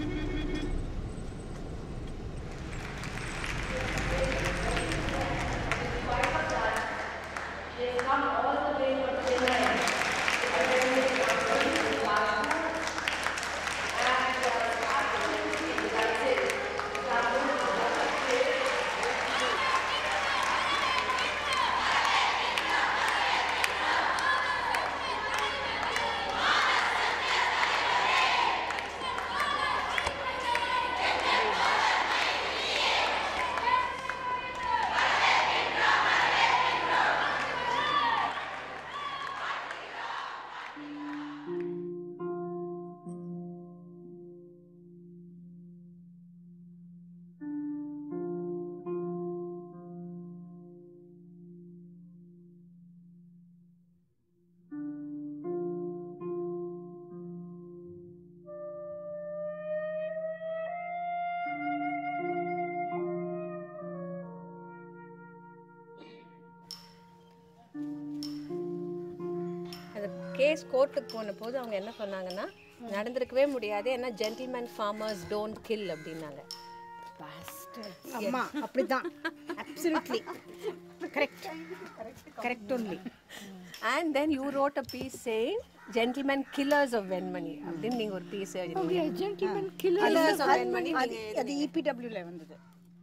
அந்த கேஸ் கோர்ட்டுக்கு போன போது அவங்க என்ன சொன்னாங்கன்னா நடந்திருக்கவே முடியாது ஏன்னா ஜென்டில்மேன் ஃபார்மர்ஸ் டோன்ட் கில் அப்படின்னாங்க அம்மா அப்படிதான் absolutely correct correct only and then you wrote a piece saying gentleman killers of Venmani அப்படின்னு நீங்க ஒரு பீஸ் எழுதினீங்க ஜென்டில்மேன் Killers of வெண்மணி அது அது இபிடபிள்யூல வந்தது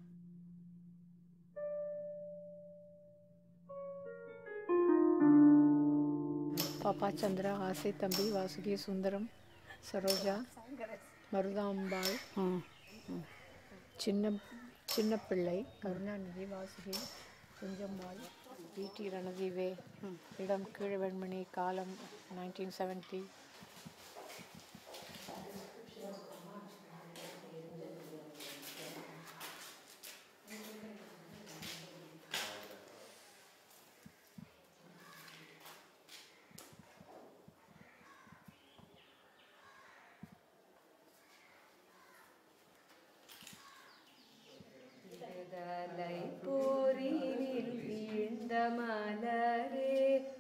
பாப்பா சந்திரா ஆசை தம்பி வாசுகி சுந்தரம் சரோஜா மருதாம்பாள் சின்ன சின்ன பிள்ளை கருணாநிதி வாசுகி குஞ்சம்பாள் பிடி ரணதீவே இடம் கீழவெண்மணி காலம் நைன்டீன் செவன்ட்டி விடுதலை போரினில் வீழ்ந்த மலரே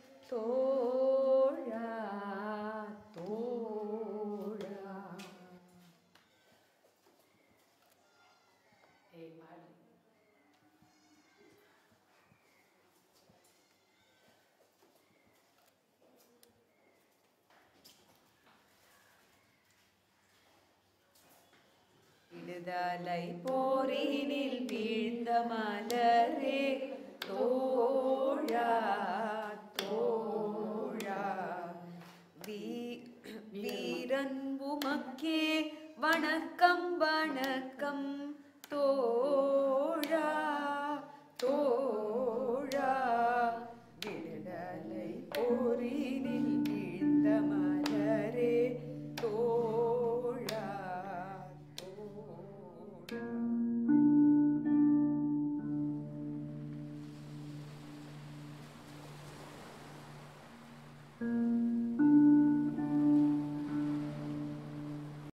தோழா தோழா விடுதலை போரினில் வீழ்ந்த மலரே தோழா தோழா வீ வீரன் உமக்கே வணக்கம் வணக்கம் தோழா தோழா விடுதலை போரினில் வீழ்ந்த மலரே தோழா தோழா thank